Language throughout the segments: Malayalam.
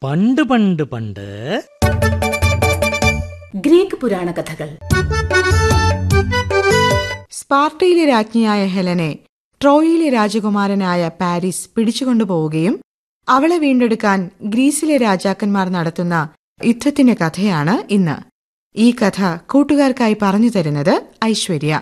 പണ്ട് പണ്ട് പണ്ട് ഗ്രീക്ക് പുരാണ കഥകൾ സ്പാർട്ടയിലെ രാജ്ഞിയായ ഹെലനെ ട്രോയിലെ രാജകുമാരനായ പാരീസ് പിടിച്ചുകൊണ്ടുപോവുകയും അവളെ വീണ്ടെടുക്കാൻ ഗ്രീസിലെ രാജാക്കന്മാർ നടത്തുന്ന യുദ്ധത്തിന്റെ കഥയാണ് ഇന്ന് ഈ കഥ കൂട്ടുകാർക്കായി പറഞ്ഞു തരുന്നത് ഐശ്വര്യ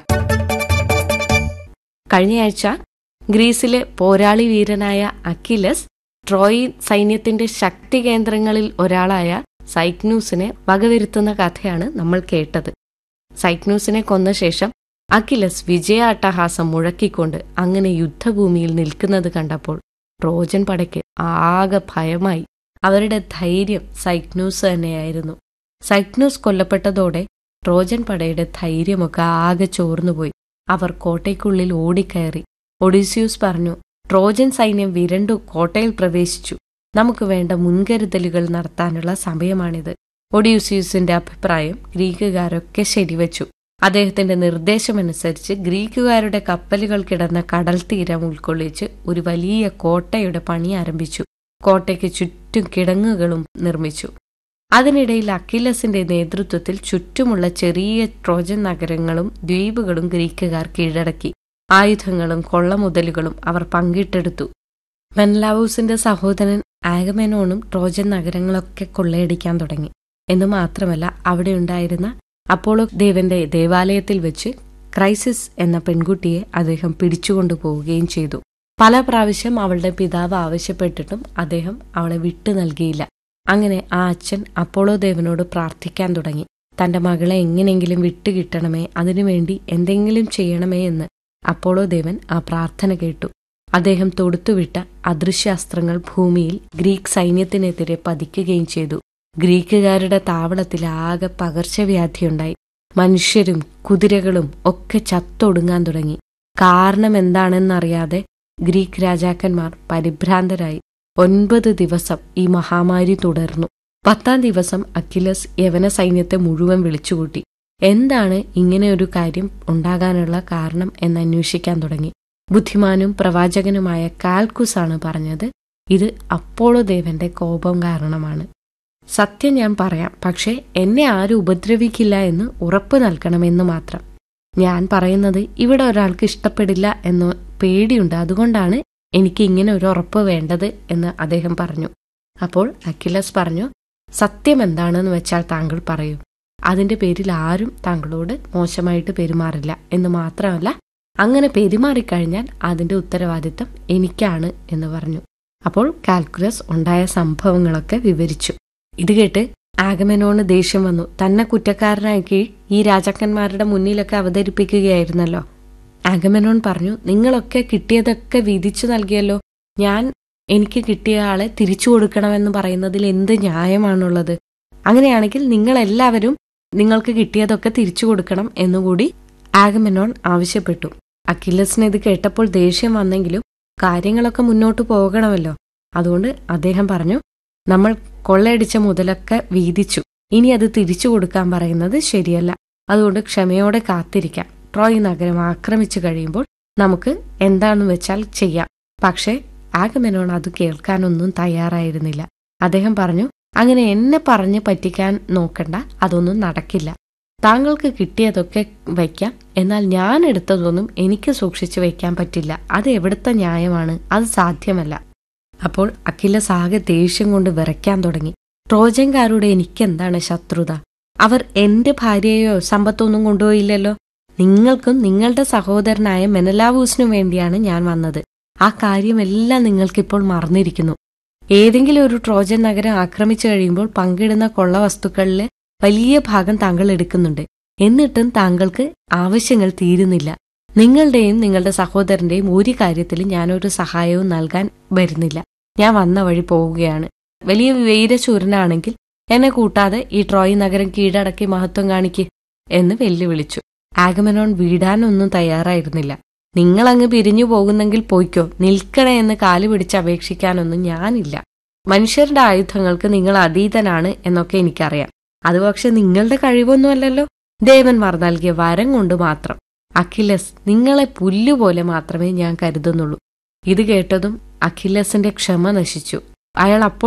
കഴിഞ്ഞയാഴ്ച ഗ്രീസിലെ പോരാളി വീരനായ അക്കിലസ് ട്രോയ് സൈന്യത്തിന്റെ ശക്തി കേന്ദ്രങ്ങളിൽ ഒരാളായ സൈക്നൂസിനെ വകവരുത്തുന്ന കഥയാണ് നമ്മൾ കേട്ടത് സൈക്നൂസിനെ കൊന്ന ശേഷം അക്കിലസ് വിജയാട്ടഹാസം മുഴക്കിക്കൊണ്ട് അങ്ങനെ യുദ്ധഭൂമിയിൽ നിൽക്കുന്നത് കണ്ടപ്പോൾ ട്രോജൻ പടയ്ക്ക് ആകെ ഭയമായി അവരുടെ ധൈര്യം സൈക്നൂസ് തന്നെയായിരുന്നു സൈക്നൂസ് കൊല്ലപ്പെട്ടതോടെ ട്രോജൻ പടയുടെ ധൈര്യമൊക്കെ ആകെ ചോർന്നുപോയി അവർ കോട്ടയ്ക്കുള്ളിൽ ഓടിക്കയറി ഒഡീസിയൂസ് പറഞ്ഞു ട്രോജൻ സൈന്യം വിരണ്ടു കോട്ടയിൽ പ്രവേശിച്ചു നമുക്ക് വേണ്ട മുൻകരുതലുകൾ നടത്താനുള്ള സമയമാണിത് ഒഡീസിയൂസിന്റെ അഭിപ്രായം ഗ്രീക്കുകാരൊക്കെ ശരിവച്ചു അദ്ദേഹത്തിന്റെ നിർദ്ദേശമനുസരിച്ച് ഗ്രീക്കുകാരുടെ കപ്പലുകൾ കിടന്ന കടൽ തീരം ഉൾക്കൊള്ളിച്ച് ഒരു വലിയ കോട്ടയുടെ പണി ആരംഭിച്ചു കോട്ടയ്ക്ക് ചുറ്റും കിടങ്ങുകളും നിർമ്മിച്ചു അതിനിടയിൽ അക്കിലസിന്റെ നേതൃത്വത്തിൽ ചുറ്റുമുള്ള ചെറിയ ട്രോജൻ നഗരങ്ങളും ദ്വീപുകളും ഗ്രീക്കുകാർ കീഴടക്കി ആയുധങ്ങളും കൊള്ളമുതലുകളും അവർ പങ്കിട്ടെടുത്തു മെൻലാവൂസിന്റെ സഹോദരൻ ആഗമെനോണും ട്രോജൻ നഗരങ്ങളൊക്കെ കൊള്ളയടിക്കാൻ തുടങ്ങി എന്നു മാത്രമല്ല അവിടെ ഉണ്ടായിരുന്ന അപ്പോളോ ദേവന്റെ ദേവാലയത്തിൽ വെച്ച് ക്രൈസിസ് എന്ന പെൺകുട്ടിയെ അദ്ദേഹം പിടിച്ചുകൊണ്ടുപോവുകയും ചെയ്തു പല പ്രാവശ്യം അവളുടെ പിതാവ് ആവശ്യപ്പെട്ടിട്ടും അദ്ദേഹം അവളെ വിട്ടു നൽകിയില്ല അങ്ങനെ ആ അച്ഛൻ അപ്പോളോ ദേവനോട് പ്രാർത്ഥിക്കാൻ തുടങ്ങി തന്റെ മകളെ എങ്ങനെയെങ്കിലും വിട്ടുകിട്ടണമേ അതിനുവേണ്ടി എന്തെങ്കിലും ചെയ്യണമേ എന്ന് അപ്പോളോ ദേവൻ ആ പ്രാർത്ഥന കേട്ടു അദ്ദേഹം തൊടുത്തുവിട്ട അദൃശ്യാസ്ത്രങ്ങൾ ഭൂമിയിൽ ഗ്രീക്ക് സൈന്യത്തിനെതിരെ പതിക്കുകയും ചെയ്തു ഗ്രീക്കുകാരുടെ താവളത്തിൽ ആകെ പകർച്ചവ്യാധിയുണ്ടായി മനുഷ്യരും കുതിരകളും ഒക്കെ ചത്തൊടുങ്ങാൻ തുടങ്ങി കാരണം എന്താണെന്നറിയാതെ ഗ്രീക്ക് രാജാക്കന്മാർ പരിഭ്രാന്തരായി ഒൻപത് ദിവസം ഈ മഹാമാരി തുടർന്നു പത്താം ദിവസം അക്കിലസ് യവന സൈന്യത്തെ മുഴുവൻ വിളിച്ചുകൂട്ടി എന്താണ് ഇങ്ങനെ ഒരു കാര്യം ഉണ്ടാകാനുള്ള കാരണം എന്ന് അന്വേഷിക്കാൻ തുടങ്ങി ബുദ്ധിമാനും പ്രവാചകനുമായ കാൽക്കുസ് ആണ് പറഞ്ഞത് ഇത് അപ്പോളോ ദേവന്റെ കോപം കാരണമാണ് സത്യം ഞാൻ പറയാം പക്ഷേ എന്നെ ആരും ഉപദ്രവിക്കില്ല എന്ന് ഉറപ്പ് നൽകണമെന്ന് മാത്രം ഞാൻ പറയുന്നത് ഇവിടെ ഒരാൾക്ക് ഇഷ്ടപ്പെടില്ല എന്ന് പേടിയുണ്ട് അതുകൊണ്ടാണ് എനിക്ക് ഇങ്ങനെ ഒരു ഉറപ്പ് വേണ്ടത് എന്ന് അദ്ദേഹം പറഞ്ഞു അപ്പോൾ അഖിലസ് പറഞ്ഞു സത്യം എന്താണെന്ന് വെച്ചാൽ താങ്കൾ പറയൂ അതിന്റെ പേരിൽ ആരും താങ്കളോട് മോശമായിട്ട് പെരുമാറില്ല എന്ന് മാത്രമല്ല അങ്ങനെ പെരുമാറിക്കഴിഞ്ഞാൽ അതിന്റെ ഉത്തരവാദിത്തം എനിക്കാണ് എന്ന് പറഞ്ഞു അപ്പോൾ കാൽക്കുലസ് ഉണ്ടായ സംഭവങ്ങളൊക്കെ വിവരിച്ചു ഇത് കേട്ട് ആഗമനോണ് ദേഷ്യം വന്നു തന്നെ കുറ്റക്കാരനാക്കി ഈ രാജാക്കന്മാരുടെ മുന്നിലൊക്കെ അവതരിപ്പിക്കുകയായിരുന്നല്ലോ ആഗമനോൺ പറഞ്ഞു നിങ്ങളൊക്കെ കിട്ടിയതൊക്കെ വിധിച്ചു നൽകിയല്ലോ ഞാൻ എനിക്ക് കിട്ടിയ ആളെ തിരിച്ചു കൊടുക്കണമെന്ന് പറയുന്നതിൽ എന്ത് ന്യായമാണുള്ളത് അങ്ങനെയാണെങ്കിൽ നിങ്ങളെല്ലാവരും നിങ്ങൾക്ക് കിട്ടിയതൊക്കെ തിരിച്ചു കൊടുക്കണം എന്നുകൂടി ആഗമനോൺ ആവശ്യപ്പെട്ടു അഖിലസിന് ഇത് കേട്ടപ്പോൾ ദേഷ്യം വന്നെങ്കിലും കാര്യങ്ങളൊക്കെ മുന്നോട്ട് പോകണമല്ലോ അതുകൊണ്ട് അദ്ദേഹം പറഞ്ഞു നമ്മൾ കൊള്ളയടിച്ച മുതലൊക്കെ വീതിച്ചു ഇനി അത് തിരിച്ചു കൊടുക്കാൻ പറയുന്നത് ശരിയല്ല അതുകൊണ്ട് ക്ഷമയോടെ കാത്തിരിക്കാം ട്രോയ് നഗരം ആക്രമിച്ചു കഴിയുമ്പോൾ നമുക്ക് എന്താണെന്ന് വെച്ചാൽ ചെയ്യാം പക്ഷേ ആഗമനോൺ അത് കേൾക്കാനൊന്നും തയ്യാറായിരുന്നില്ല അദ്ദേഹം പറഞ്ഞു അങ്ങനെ എന്നെ പറഞ്ഞ് പറ്റിക്കാൻ നോക്കണ്ട അതൊന്നും നടക്കില്ല താങ്കൾക്ക് കിട്ടിയതൊക്കെ വയ്ക്കാം എന്നാൽ ഞാൻ എടുത്തതൊന്നും എനിക്ക് സൂക്ഷിച്ചു വയ്ക്കാൻ പറ്റില്ല അത് എവിടുത്തെ ന്യായമാണ് അത് സാധ്യമല്ല അപ്പോൾ അഖിലസ് ആകെ ദേഷ്യം കൊണ്ട് വിറയ്ക്കാൻ തുടങ്ങി ട്രോജൻകാരുടെ എനിക്കെന്താണ് ശത്രുത അവർ എന്റെ ഭാര്യയോ സമ്പത്തൊന്നും കൊണ്ടുപോയില്ലല്ലോ നിങ്ങൾക്കും നിങ്ങളുടെ സഹോദരനായ മെനലാവൂസിനും വേണ്ടിയാണ് ഞാൻ വന്നത് ആ കാര്യമെല്ലാം നിങ്ങൾക്കിപ്പോൾ മറന്നിരിക്കുന്നു ഏതെങ്കിലും ഒരു ട്രോജൻ നഗരം ആക്രമിച്ചു കഴിയുമ്പോൾ പങ്കിടുന്ന കൊള്ള വസ്തുക്കളിലെ വലിയ ഭാഗം താങ്കൾ എടുക്കുന്നുണ്ട് എന്നിട്ടും താങ്കൾക്ക് ആവശ്യങ്ങൾ തീരുന്നില്ല നിങ്ങളുടെയും നിങ്ങളുടെ സഹോദരന്റെയും ഒരു കാര്യത്തിലും ഞാനൊരു സഹായവും നൽകാൻ വരുന്നില്ല ഞാൻ വന്ന വഴി പോവുകയാണ് വലിയ വീരശൂരനാണെങ്കിൽ എന്നെ കൂട്ടാതെ ഈ ട്രോയ് നഗരം കീഴടക്കി മഹത്വം കാണിക്ക് എന്ന് വെല്ലുവിളിച്ചു ആഗമനോൺ വീടാനൊന്നും തയ്യാറായിരുന്നില്ല നിങ്ങളങ്ങ് പിരിഞ്ഞു പോകുന്നെങ്കിൽ പോയിക്കോ നിൽക്കണേ എന്ന് കാല് പിടിച്ച് അപേക്ഷിക്കാനൊന്നും ഞാനില്ല മനുഷ്യരുടെ ആയുധങ്ങൾക്ക് നിങ്ങൾ അതീതനാണ് എന്നൊക്കെ എനിക്കറിയാം അത് പക്ഷെ നിങ്ങളുടെ കഴിവൊന്നുമല്ലല്ലോ ദേവന്മാർ നൽകിയ വരം കൊണ്ട് മാത്രം അഖിലസ് നിങ്ങളെ പുല്ലുപോലെ മാത്രമേ ഞാൻ കരുതുന്നുള്ളൂ ഇത് കേട്ടതും അഖിലസിന്റെ ക്ഷമ നശിച്ചു അയാൾ അപ്പോൾ